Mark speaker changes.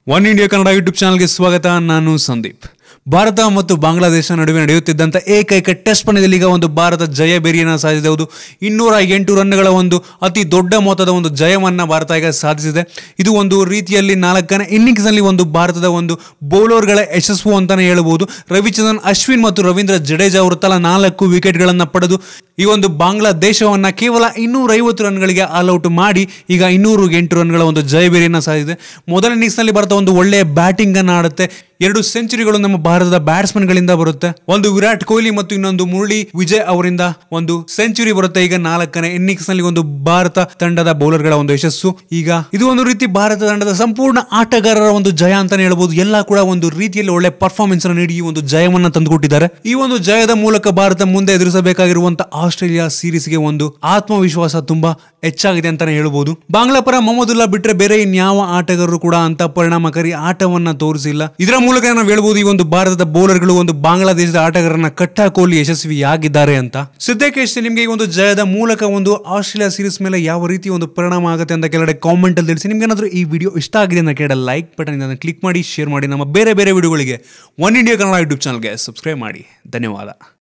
Speaker 1: one India Kannada YouTube ಚಾನಲ್ಗೆ ಸ್ವಾಗತ ನಾನು ಸಂದೀಪ್ ಭಾರತ ಮತ್ತು ಬಾಂಗ್ಲಾದೇಶ ನಡುವೆ ನಡೆಯುತ್ತಿದ್ದಂಥ ಏಕೈಕ ಟೆಸ್ಟ್ ಪಂದ್ಯದಲ್ಲಿ ಈಗ ಒಂದು ಭಾರತ ಜಯ ಬೇರಿಯನ್ನು ಸಾಧಿಸಿದೆ ಇನ್ನೂರ ಎಂಟು ರನ್ಗಳ ಒಂದು ಅತಿ ದೊಡ್ಡ ಮೊತ್ತದ ಒಂದು ಜಯವನ್ನು ಭಾರತ ಈಗ ಸಾಧಿಸಿದೆ ಇದು ಒಂದು ರೀತಿಯಲ್ಲಿ ನಾಲ್ಕನೇ ಇನ್ನಿಂಗ್ಸ್ನಲ್ಲಿ ಒಂದು ಭಾರತದ ಒಂದು ಬೌಲರ್ಗಳ ಯಶಸ್ಸು ಅಂತಾನೆ ಹೇಳಬಹುದು ರವಿಚಂದ್ರನ್ ಅಶ್ವಿನ್ ಮತ್ತು ರವೀಂದ್ರ ಜಡೇಜಾ ಅವರು ತಲಾ ನಾಲ್ಕು ವಿಕೆಟ್ಗಳನ್ನು ಪಡೆದು ಈ ಒಂದು ಬಾಂಗ್ಲಾದೇಶವನ್ನ ಕೇವಲ ಇನ್ನೂರೈವತ್ತು ರನ್ಗಳಿಗೆ ಆಲ್ಔಟ್ ಮಾಡಿ ಈಗ ಇನ್ನೂರು ಎಂಟು ರನ್ಗಳ ಒಂದು ಜಯಬೇರಿಯನ್ನು ಸಾಧಿಸಿದೆ ಮೊದಲ ಇನ್ನಿಂಗ್ಸ್ನಲ್ಲಿ ಭಾರತ ಒಂದು ಒಳ್ಳೆಯ ಬ್ಯಾಟಿಂಗ್ ಅನ್ನು ಆಡುತ್ತೆ ಎರಡು ಸೆಂಚುರಿಗಳು ನಮ್ಮ ಭಾರತದ ಬ್ಯಾಟ್ಸ್ಮನ್ಗಳಿಂದ ಬರುತ್ತೆ ಒಂದು ವಿರಾಟ್ ಕೊಹ್ಲಿ ಮತ್ತು ಇನ್ನೊಂದು ಮುರಳಿ ವಿಜಯ್ ಅವರಿಂದ ಒಂದು ಸೆಂಚುರಿ ಬರುತ್ತೆ ಈಗ ನಾಲ್ಕನೇ ಇನ್ನಿಂಗ್ಸ್ ನಲ್ಲಿ ಒಂದು ಭಾರತ ತಂಡದ ಬೌಲರ್ಗಳ ಒಂದು ಯಶಸ್ಸು ಈಗ ಇದು ಒಂದು ರೀತಿ ಭಾರತ ತಂಡದ ಸಂಪೂರ್ಣ ಆಟಗಾರರ ಒಂದು ಜಯ ಅಂತಾನೆ ಹೇಳ್ಬೋದು ಎಲ್ಲ ಕೂಡ ಒಂದು ರೀತಿಯಲ್ಲಿ ಒಳ್ಳೆ ಪರ್ಫಾರ್ಮೆನ್ಸ್ ಅನ್ನು ನೀಡಿ ಈ ಒಂದು ಜಯವನ್ನ ತಂದುಕೊಟ್ಟಿದ್ದಾರೆ ಈ ಒಂದು ಜಯದ ಮೂಲಕ ಭಾರತ ಮುಂದೆ ಎದುರಿಸಬೇಕಾಗಿರುವಂತಹ ಆಸ್ಟ್ರೇಲಿಯಾ ಸೀರೀಸ್ಗೆ ಒಂದು ಆತ್ಮವಿಶ್ವಾಸ ತುಂಬಾ ಹೆಚ್ಚಾಗಿದೆ ಅಂತಾನೆ ಹೇಳ್ಬೋದು ಬಾಂಗ್ಲಾ ಪರ ಮೊಹಮ್ಮದುಲ್ಲಾ ಬಿಟ್ರೆ ಬೇರೆ ಇನ್ಯಾವ ಆಟಗಾರರು ಕೂಡ ಅಂತ ಪರಿಣಾಮಕಾರಿ ಆಟವನ್ನ ತೋರಿಸಿಲ್ಲ ಇದರ ಮೂಲಕ ನಾವು ಹೇಳ್ಬೋದು ಈ ಒಂದು ಭಾರತದ ಬೌಲರ್ಗಳು ಒಂದು ಬಾಂಗ್ಲಾದೇಶದ ಆಟಗಾರರನ್ನ ಕಟ್ಟಾಕೋಲಿ ಯಶಸ್ವಿಯಾಗಿದ್ದಾರೆ ಅಂತ ಸದ್ಯಕ್ಕೆ ಅಷ್ಟೇ ನಿಮಗೆ ಈ ಒಂದು ಜಯದ ಮೂಲಕ ಒಂದು ಆಸ್ಟ್ರೇಲಿಯಾ ಸೀರೀಸ್ ಮೇಲೆ ಯಾವ ರೀತಿ ಒಂದು ಪರಿಣಾಮ ಆಗುತ್ತೆ ಅಂತ ಕೆಳಗಡೆ ಕಾಮೆಂಟ್ ಅಲ್ಲಿ ತಿಳಿಸಿ ನಿಮ್ಗೆ ಏನಾದರೂ ಈ ವಿಡಿಯೋ ಇಷ್ಟ ಆಗಿದೆ ಅಂತ ಕೇಳ ಲೈಕ್ ಬಟನ್ ಕ್ಲಿಕ್ ಮಾಡಿ ಶೇರ್ ಮಾಡಿ ನಮ್ಮ ಬೇರೆ ಬೇರೆ ವಿಡಿಯೋಗಳಿಗೆ ಒನ್ ಇಂಡಿಯಾ ಕನ್ನಡ ಯೂಟ್ಯೂಬ್ ಚಾನಲ್ಗೆ ಸಬ್ಸ್ಕ್ರೈಬ್ ಮಾಡಿ ಧನ್ಯವಾದ